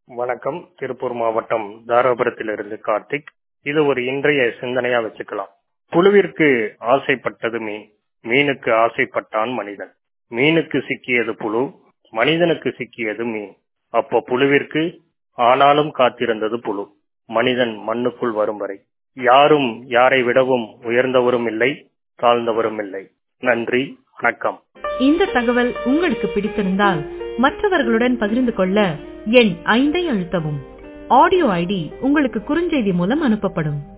வணக்கம் திருப்பூர் மாவட்டம் தாராபுரத்திலிருந்து கார்த்திக் இது ஒரு இன்றைய சிந்தனையா வச்சுக்கலாம் புழுவிற்கு ஆசைப்பட்டது மீன் மீனுக்கு ஆசைப்பட்டான் மனிதன் மீனுக்கு சிக்கியது புழு மனிதனுக்கு சிக்கியது மீன் அப்போ புழுவிற்கு ஆனாலும் காத்திருந்தது புழு மனிதன் மண்ணுக்குள் வரும் வரை யாரும் யாரை விடவும் உயர்ந்தவரும் இல்லை தாழ்ந்தவரும் இல்லை நன்றி வணக்கம் இந்த தகவல் உங்களுக்கு பிடித்திருந்தால் மற்றவர்களுடன் பகிர்ந்து கொள்ள எண் ஐந்தை அழுத்தவும் ஆடியோ ஐடி உங்களுக்கு குறுஞ்செய்தி மூலம் அனுப்பப்படும்